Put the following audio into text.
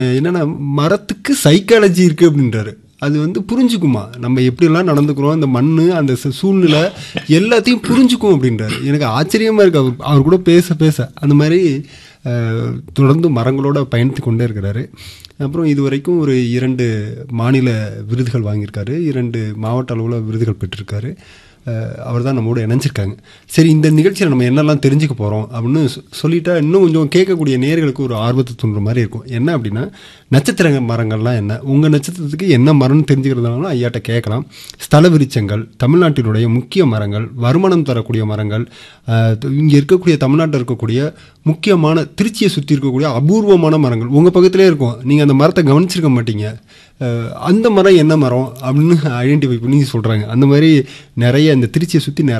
என்னன்னா மரத்துக்கு சைக்காலஜி இருக்கு அப்படின்றாரு அது வந்து புரிஞ்சுக்குமா நம்ம எப்படியெல்லாம் நடந்துக்கிறோம் அந்த மண் அந்த சு- சூழ்நிலை எல்லாத்தையும் புரிஞ்சுக்கும் அப்படின்றாரு எனக்கு ஆச்சரியமா இருக்கு அவர் அவர் கூட பேச பேச அந்த மாதிரி அஹ், தொடர்ந்து மரங்களோட பயணித்து கொண்டே இருக்கிறாரு அப்புறம் இது வரைக்கும் ஒரு இரண்டு மாநில விருதுகள் வாங்கியிருக்காரு இரண்டு மாவட்ட அளவில் விருதுகள் பெற்றிருக்காரு அவர் தான் நம்மோட இணைஞ்சிருக்காங்க சரி இந்த நிகழ்ச்சியில் நம்ம என்னெல்லாம் தெரிஞ்சுக்க போகிறோம் அப்படின்னு சொ- சொல்லிட்டா இன்னும் கொஞ்சம் கேட்கக்கூடிய நேர்களுக்கு ஒரு ஆர்வத்தை தூண்டுற மாதிரி இருக்கும் என்ன அப்படின்னா நட்சத்திர மரங்கள்லாம் என்ன உங்கள் நட்சத்திரத்துக்கு என்ன மரம்னு தெரிஞ்சுக்கிறதுனாலும் ஐயாட்ட கேட்கலாம் ஸ்தல விருச்சங்கள் தமிழ்நாட்டினுடைய முக்கிய மரங்கள் வருமானம் தரக்கூடிய மரங்கள் இங்கே இருக்கக்கூடிய தமிழ்நாட்டில் இருக்கக்கூடிய முக்கியமான திருச்சியை சுற்றி இருக்கக்கூடிய அபூர்வமான மரங்கள் உங்கள் பக்கத்திலே இருக்கும் நீங்கள் அந்த மரத்தை கவனிச்சிருக்க மாட்டீங்க அஹ், அந்த மரம் என்ன மரம் அப்படின்னு ஐடென்டிஃபை பண்ணி சொல்கிறாங்க அந்த மாதிரி நிறைய இந்த திருச்சியை சுற்றி